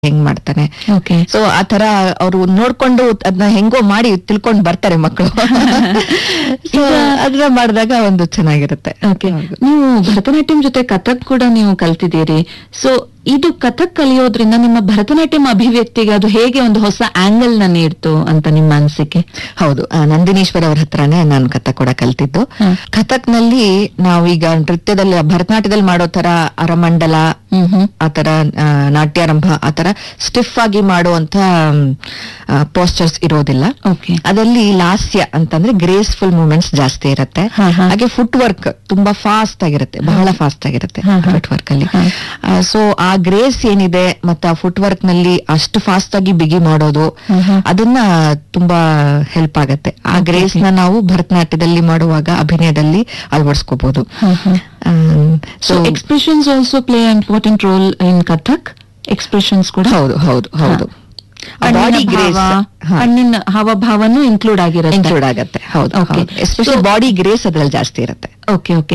ಹೆಂಗ್ ಮಾಡ್ತಾನೆ okay so ಆ ತರ ಅವರು ನೋಡ್ಕೊಂಡು ಅದನ್ನ ಹೆಂಗೋ ಮಾಡಿ ತಿಳ್ಕೊಂಡ್ ಬರ್ತಾರೆ ಮಕ್ಕಳು ಸೊ ಅದನ್ನ ಮಾಡಿದಾಗ ಒಂದು ಚೆನ್ನಾಗಿರುತ್ತೆ ಓಕೆ ಹೌದು. ನೀವು ಭರತನಾಟ್ಯಂ ಜೊತೆ ಕಥಕ್ ಕೂಡ ನೀವು ಕಲ್ತಿದ್ದೀರಿ ಸೊ ಇದು ಕಥಕ್ ಕಲಿಯೋದ್ರಿಂದ ನಿಮ್ಮ ಭರತನಾಟ್ಯಂ ಅಭಿವ್ಯಕ್ತಿಗೆ ಅದು ಹೇಗೆ ಒಂದು ಹೊಸ ಆಂಗಲ್ ನ ನೀಡ್ತು ಅಂತ ನಿಮ್ಮ ಅನಿಸಿಕೆ ಹೌದು ಆ, ನಂದಿನೀಶ್ವರ್ ಅವ್ರ ಹತ್ರನೇ ನಾನು ಕಥಕ್ ಕೂಡ ಕಲ್ತಿದ್ದು ಹ್ಮ್. ಕಥಕ್ ನಲ್ಲಿ ನಾವೀಗ ನೃತ್ಯದಲ್ಲಿ ಭರತನಾಟ್ಯದಲ್ಲಿ ಮಾಡೋ ತರ ಅರಮಂಡಲ ಹ್ಮ್ ಹ್ಮ್ ಆತರ ಆ, ನಾಟ್ಯಾರಂಭ ಆತರ ಸ್ಟಿಫ್ ಆಗಿ ಮಾಡುವಂತ ಪೋಸ್ಟರ್ಸ್ ಇರೋದಿಲ್ಲ ಓಕೆ ಅದರಲ್ಲಿ ಲಾಸ್ಯ ಅಂತಂದ್ರೆ ಗ್ರೇಸ್ಫುಲ್ ಮೂಮೆಂಟ್ಸ್ ಜಾಸ್ತಿ ಇರುತ್ತೆ ಹಾ, ಹಾ. ಹಾಗೆ ಫುಟ್ ವರ್ಕ್ ತುಂಬಾ ಫಾಸ್ಟ್ ಆಗಿರುತ್ತೆ ಬಹಳ ಫಾಸ್ಟ್ ಆಗಿರುತ್ತೆ ಹಾ, ಹಾ. ಫುಟ್ ವರ್ಕ್ ಅಲ್ಲಿ ಹಾ. ಸೊ ಆ ಗ್ರೇಸ್ ಏನಿದೆ ಮತ್ತೆ ಆ ಫುಟ್ ವರ್ಕ್ ನಲ್ಲಿ ಅಷ್ಟು ಫಾಸ್ಟ್ ಆಗಿ ಬಿಗಿ ಮಾಡೋದು ಹಾ, ಹಾ. ಅದನ್ನ ತುಂಬಾ ಹೆಲ್ಪ್ ಆಗತ್ತೆ ಆ ಗ್ರೇಸ್ ನ ನಾವು ಭರತನಾಟ್ಯದಲ್ಲಿ ಮಾಡುವಾಗ ಅಭಿನಯದಲ್ಲಿ ಅಳವಡಿಸ್ಕೋಬಹುದು so expressions also play important role in Kathak expressions ಕೂಡ ಹೌದು ಹೌದು ಹೌದು ಕಣ್ಣಿನ ಬಾಡಿ ಭಾವ, ಗ್ರೇಸ್ ಕಣ್ಣಿನ ಹಾವಭಾವನು ಇನ್ಕ್ಲೂಡ್ ಆಗಿರುತ್ತೆ ಇನ್ಕ್ಲೂಡ್ ಆಗತ್ತೆ ಹೌದು Okay. Especially So- body grace ಅದ್ರಲ್ಲಿ ಜಾಸ್ತಿ ಇರುತ್ತೆ ಓಕೆ ಓಕೆ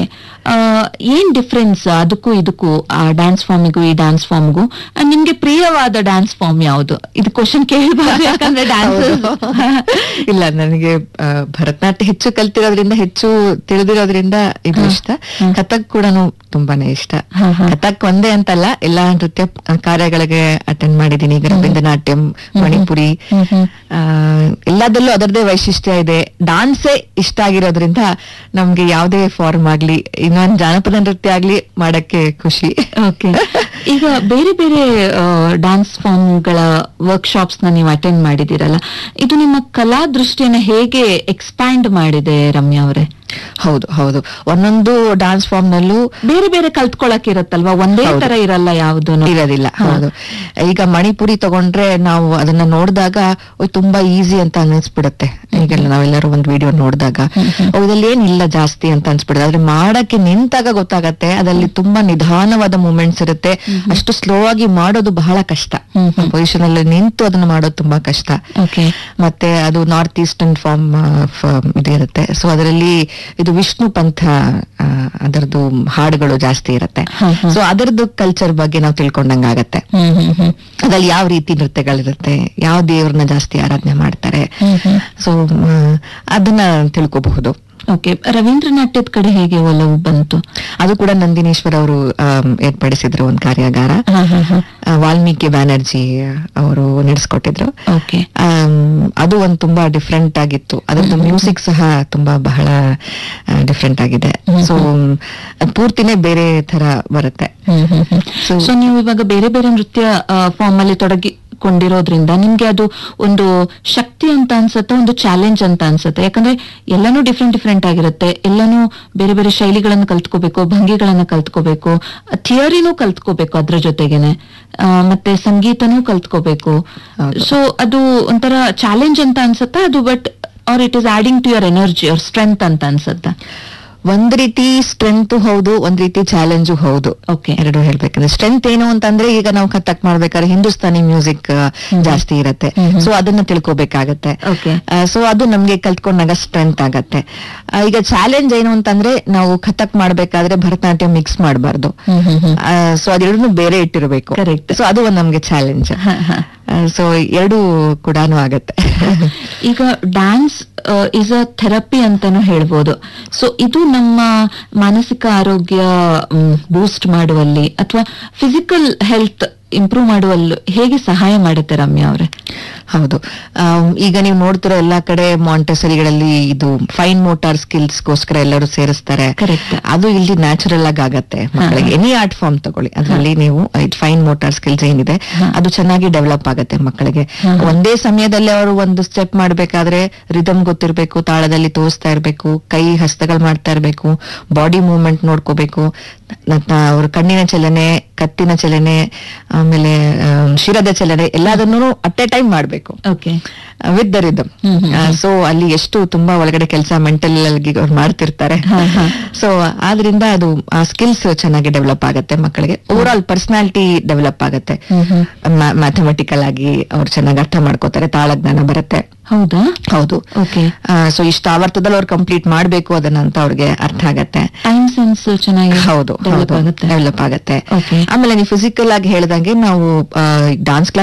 ಏನ್ ಡಿಫ್ರೆನ್ಸ್ ಅದಕ್ಕೂ ಇದಕ್ಕೂ ಆ ಡ್ಯಾನ್ಸ್ ಫಾರ್ಮಿಗೂ ಈ ಡ್ಯಾನ್ಸ್ ಫಾರ್ಮ್ಗೂ ನಿಮ್ಗೆ ಪ್ರಿಯವಾದ ಡ್ಯಾನ್ಸ್ ಫಾರ್ಮ್ ಯಾವುದು ಇದು ಕ್ವಶನ್ ಕೇಳಬಾರ್ದು ಯಾಕಂದ್ರೆ ಡ್ಯಾನ್ಸ್ ಹೌದು. ಇಲ್ಲ ನನಗೆ ಆ, ಭರತನಾಟ್ಯ ಹೆಚ್ಚು ಕಲ್ತಿರೋದ್ರಿಂದ ಹೆಚ್ಚು ತಿಳಿದಿರೋದ್ರಿಂದ ಇದು ಹಾ. ಇಷ್ಟ ಹಾ. ಕಥಕ್ ಕೂಡ ತುಂಬಾನೇ ಇಷ್ಟ ಹಾ, ಹಾ. ಕಥಕ್ ಒಂದೇ ಅಂತಲ್ಲ ಎಲ್ಲಾ ನೃತ್ಯ ಕಾರ್ಯಗಳಿಗೆ ಅಟೆಂಡ್ ಮಾಡಿದೀನಿ ಈಗ ರವೀಂದ್ರ ನಾಟ್ಯಂ ಮಣಿಪುರಿ ಹ್ಮ್, ಹ್ಮ್. ಆ, ಎಲ್ಲದರಲ್ಲೂ ಅದರದೇ ವೈಶಿಷ್ಟ್ಯ ಇದೆ ಡಾನ್ಸೇ ಇಷ್ಟ ಆಗಿರೋದ್ರಿಂದ ನಮ್ಗೆ ಯಾವುದೇ ಫಾರ್ಮ್ ಆಗ್ಲಿ ಇನ್ನೊಂದು ಜಾನಪದ ನೃತ್ಯ ಆಗ್ಲಿ ಮಾಡಕ್ಕೆ ಖುಷಿ ಓಕೆ ಈಗ ಬೇರೆ ಬೇರೆ ಡ್ಯಾನ್ಸ್ ಫಾರ್ಮ್ಗಳ ವರ್ಕ್ಶಾಪ್ಸ್ ನ ನೀವು ಅಟೆಂಡ್ ಮಾಡಿದಿರಲ್ಲ ಇದು ನಿಮ್ಮ ಕಲಾ ದೃಷ್ಟಿಯನ್ನ ಹೇಗೆ ಎಕ್ಸ್ಪ್ಯಾಂಡ್ ಮಾಡಿದೆ ರಮ್ಯಾ ಅವರೇ ಹೌದು ಹೌದು ಒಂದೊಂದು ಡಾನ್ಸ್ ಫಾರ್ಮ್ ನಲ್ಲೂ ಬೇರೆ ಬೇರೆ ಕಲ್ತ್ಕೊಳಕ್ ಇರತ್ತಲ್ವಾ ಒಂದೇ ಹೌದು. ತರ ಇರಲ್ಲ ಯಾವ್ದು ಇರೋದಿಲ್ಲ ಹೌದು ಈಗ ಮಣಿಪುರಿ ತಗೊಂಡ್ರೆ ನಾವು ಅದನ್ನ ನೋಡಿದಾಗ ತುಂಬಾ ಈಸಿ ಅಂತ ಅನಿಸ್ಬಿಡುತ್ತೆ ಈಗೆಲ್ಲ ನಾವೆಲ್ಲರೂ ಒಂದು ವಿಡಿಯೋ ನೋಡಿದಾಗ ಇದ್ರಲ್ಲಿ ಏನಿಲ್ಲ ಜಾಸ್ತಿ ಅಂತ ಅನ್ಸ್ಬಿಡುತ್ತೆ ಆದ್ರೆ ಮಾಡಕ್ಕೆ ನಿಂತಾಗ ಗೊತ್ತಾಗತ್ತೆ ಅದ್ರಲ್ಲಿ ತುಂಬಾ ನಿಧಾನವಾದ ಮೂಮೆಂಟ್ಸ್ ಇರುತ್ತೆ ಅಷ್ಟು ಸ್ಲೋ ಆಗಿ ಮಾಡೋದು ಬಹಳ ಕಷ್ಟ ಹ್ಮ್, ಹ್ಮ್. ಪೊಸಿಷನ್ ಅಲ್ಲಿ ನಿಂತು ಅದನ್ನ ಮಾಡೋದು ತುಂಬಾ ಕಷ್ಟ ಓಕೆ ಮತ್ತೆ ಅದು ನಾರ್ತ್ ಈಸ್ಟರ್ನ್ ಫಾರ್ಮ್ ಇದು ಇರುತ್ತೆ ಸೊ ಅದರಲ್ಲಿ ಇದು ವಿಷ್ಣು ಪಂಥ ಆ, ಅದರದ್ದು ಹಾಡುಗಳು ಜಾಸ್ತಿ ಇರುತ್ತೆ ಹಾ, ಹಾ. ಸೊ ಅದರದ್ದು ಕಲ್ಚರ್ ಬಗ್ಗೆ ನಾವು ತಿಳ್ಕೊಂಡಂಗ ಆಗತ್ತೆ ಹ್ಮ್ ಹ್ಮ್ ಹ್ಮ್ ಅದ್ರಲ್ಲಿ ಯಾವ ರೀತಿ ನೃತ್ಯಗಳಿರುತ್ತೆ ಯಾವ ದೇವ್ರನ್ನ ಜಾಸ್ತಿ ಆರಾಧನೆ ಮಾಡ್ತಾರೆ ಹ್ಮ್ ಹ್ಮ್ ಸೊ ಅದನ್ನ ತಿಳ್ಕೋಬಹುದು ಓಕೆ ರವೀಂದ್ರ ನಾಟ್ಯದ ಕಡೆ ಹೇಗೆ ಒಲವು ಬಂತು ಅದು ಕೂಡ ನಂದಿನೇಶ್ವರ್ ಅವರು ಏರ್ಪಡಿಸಿದ್ರು ಒಂದು ಕಾರ್ಯಾಗಾರ ಹಾ, ಹಾ, ಹಾ. ಆ, ವಾಲ್ಮೀಕಿ ಬ್ಯಾನರ್ಜಿ ಅವರು ನಡೆಸ್ಕೊಟ್ಟಿದ್ರು ಓಕೆ ಆಮ್, ಅದು ಒಂದು ತುಂಬಾ ಡಿಫ್ರೆಂಟ್ ಆಗಿತ್ತು ಅದರದ್ದು ಮ್ಯೂಸಿಕ್ ಸಹ ತುಂಬಾ ಬಹಳ ಡಿಫ್ರೆಂಟ್ ಆಗಿದೆ ಸೊ ಪೂರ್ತಿನೇ ಬೇರೆ ತರ ಬರುತ್ತೆ So- ಸೊ ನೀವು ಇವಾಗ ಬೇರೆ ಬೇರೆ ನೃತ್ಯ ಫಾರ್ಮ್ ಅಲ್ಲಿ ತೊಡಗಿಕೊಂಡಿರೋದ್ರಿಂದ ನಿಮ್ಗೆ ಅದು ಒಂದು ಶಕ್ತಿ ಅಂತ ಅನ್ಸುತ್ತೆ ಒಂದು ಚಾಲೆಂಜ್ ಅಂತ ಅನ್ಸುತ್ತೆ ಯಾಕಂದ್ರೆ ಎಲ್ಲಾನು ಡಿಫ್ರೆಂಟ್ ಡಿಫ್ರೆಂಟ್ ಆಗಿರುತ್ತೆ ಎಲ್ಲಾನು ಬೇರೆ ಬೇರೆ ಶೈಲಿಗಳನ್ನ ಕಲ್ತ್ಕೋಬೇಕು ಭಂಗಿಗಳನ್ನ ಕಲ್ತ್ಕೋಬೇಕು ಥಿಯರಿನೂ ಕಲ್ತ್ಕೋಬೇಕು ಅದ್ರ ಜೊತೆಗೇನೆ ಆ, ಮತ್ತೆ ಸಂಗೀತನೂ ಕಲ್ತ್ಕೋಬೇಕು ಹೌದು. ಸೊ ಅದು ಒಂಥರ ಚಾಲೆಂಜ್ ಅಂತ ಅನ್ಸುತ್ತಾ ಅದು but are it is adding to your energy ಅವ್ರ ಸ್ಟ್ರೆಂತ್ ಅಂತ ಅನ್ಸುತ್ತಾ ಒಂದ್ ರೀತಿ ಸ್ಟ್ರೆಂತ್ ಹೌದು ಒಂದ್ ರೀತಿ ಚಾಲೆಂಜು ಹೌದು Okay. ಎರಡು ಹೇಳ್ಬೇಕಂದ್ರೆ ಸ್ಟ್ರೆಂತ್ ಏನು ಅಂತಂದ್ರೆ ಈಗ ನಾವು ಕಥಕ್ ಮಾಡ್ಬೇಕಾದ್ರೆ ಹಿಂದೂಸ್ತಾನಿ ಮ್ಯೂಸಿಕ್ ಜಾಸ್ತಿ ಇರುತ್ತೆ ಹ್ಮ್ ಹ್ಮ್. ಸೊ ಅದನ್ನ ತಿಳ್ಕೊಬೇಕಾಗತ್ತೆ Okay. ಸೊ ಅದು ನಮ್ಗೆ ಕಲ್ತ್ಕೊಂಡಾಗ ಸ್ಟ್ರೆಂತ್ ಆಗತ್ತೆ ಆ, ಈಗ ಚಾಲೆಂಜ್ ಏನು ಅಂತಂದ್ರೆ ನಾವು ಕಥಕ್ ಮಾಡ್ಬೇಕಾದ್ರೆ ಭರತನಾಟ್ಯ ಮಿಕ್ಸ್ ಮಾಡಬಾರ್ದು ಹ್ಮ್ ಹ್ಮ್ ಹ್ಮ್ ಸೊ ಅದೆರಡನ್ನು ಬೇರೆ ಇಟ್ಟಿರ್ಬೇಕು Correct. ಸೊ ಅದು ಒಂದು ನಮ್ಗೆ ಚಾಲೆಂಜ್ ಹ, ಹ. ಸೊ ಎರಡು ಕೂಡ ಆಗತ್ತೆ ಈಗ ಡ್ಯಾನ್ಸ್ ಇಸ್ ಅ ಥೆರಪಿ ಅಂತಾನು ಹೇಳ್ಬೋದು ಸೊ ಇದು ನಮ್ಮ ಮಾನಸಿಕ ಆರೋಗ್ಯ ಬೂಸ್ಟ್ ಮಾಡುವಲ್ಲಿ ಅಥವಾ ಫಿಸಿಕಲ್ ಹೆಲ್ತ್ ಇಂಪ್ರೂವ್ ಮಾಡುವಲ್ಲಿ ಹೇಗೆ ಸಹಾಯ ಮಾಡುತ್ತೆ ರಮ್ಯಾ ಅವರೇ ಹೌದು ಆಮ್, ಈಗ ನೀವು ನೋಡ್ತಿರೋ ಎಲ್ಲಾ ಕಡೆ ಮಾಂಟೆಸರಿಗಳಲ್ಲಿ ಇದು ಫೈನ್ ಮೋಟಾರ್ ಸ್ಕಿಲ್ಸ್ ಗೋಸ್ಕರ ಎಲ್ಲರೂ ಸೇರಿಸ್ತಾರೆ Correct. ಅದು ಇಲ್ಲಿ ನ್ಯಾಚುರಲ್ ಆಗಿ ಆಗತ್ತೆ ಮಕ್ಕಳಿಗೆ ಎನಿ ಆರ್ಟ್ ಫಾರ್ಮ್ ತಗೊಳ್ಳಿ ಅದರಲ್ಲಿ ನೀವು ಫೈನ್ ಮೋಟಾರ್ ಸ್ಕಿಲ್ಸ್ ಏನಿದೆ ಹಾ. ಅದು ಚೆನ್ನಾಗಿ ಡೆವಲಪ್ ಆಗತ್ತೆ ಮಕ್ಕಳಿಗೆ ಹಾ. ಒಂದೇ ಸಮಯದಲ್ಲಿ ಅವರು ಒಂದು ಸ್ಟೆಪ್ ಮಾಡ್ಬೇಕಾದ್ರೆ ರಿದಮ್ ಗೊತ್ತಿರ್ಬೇಕು ತಾಳದಲ್ಲಿ ತೋರಿಸ್ತಾ ಇರ್ಬೇಕು ಕೈ ಹಸ್ತಗಳು ಮಾಡ್ತಾ ಇರ್ಬೇಕು ಬಾಡಿ ಮೂವ್ಮೆಂಟ್ ನೋಡ್ಕೋಬೇಕು ಅವ್ರ ಕಣ್ಣಿನ ಚಲನೆ ಕತ್ತಿನ ಚಲನೆ ಆಮೇಲೆ ಆಮ್, ಶಿರದ ಚಲನೆ ಎಲ್ಲದನ್ನು ಅಟ್ ಎ ಟೈಮ್ ಮಾಡ್ಬೇಕು okay with the rhythm hmm, hmm, hmm. So ಅಲ್ಲಿ ಎಷ್ಟು ತುಂಬಾ ಒಳಗಡೆ ಕೆಲಸ ಮೆಂಟಲ್ ಆಗಿ ಅವ್ರು ಮಾಡ್ತಿರ್ತಾರೆ ಹಾ, ಹಾ. ಸೊ ಆದ್ರಿಂದ ಅದು ಆ ಸ್ಕಿಲ್ಸ್ ಚೆನ್ನಾಗಿ ಡೆವಲಪ್ ಆಗುತ್ತೆ ಮಕ್ಕಳಿಗೆ ಓವರ್ ಆಲ್ ಪರ್ಸನಾಲಿಟಿ ಡೆವಲಪ್ ಆಗುತ್ತೆ ಹ್ಮ್, ಹ್ಮ್. ಮ್ಯಾಥಮೆಟಿಕಲ್ ಆಗಿ ಅವ್ರು ಚೆನ್ನಾಗಿ ಅರ್ಥ ಮಾಡ್ಕೋತಾರೆ ತಾಳಜ್ಞಾನ ಬರುತ್ತೆ ಹೌದಾ ಹೌದು ಓಕೆ ಸೊ ಇಷ್ಟ ಆವರ್ತದಲ್ಲಿ ಅವ್ರು ಕಂಪ್ಲೀಟ್ ಮಾಡ್ಬೇಕು ಅದನ್ನ ಅಂತ ಅವ್ರಿಗೆ ಅರ್ಥ ಆಗತ್ತೆ ಟೈಮ್ ಸೆನ್ಸ್ ಚೆನ್ನಾಗಿ ಹೌದು ಡೆವಲಪ್ ಆಗುತ್ತೆ ಡೆವಲಪ್ ಆಗುತ್ತೆ Okay. ಆಮೇಲೆ ನೀವು ಫಿಸಿಕಲ್ ಆಗಿ ಹೇಳ್ದಂಗೆ ನಾವು ಡಾನ್ಸ್ ಕ್ಲಾಸ್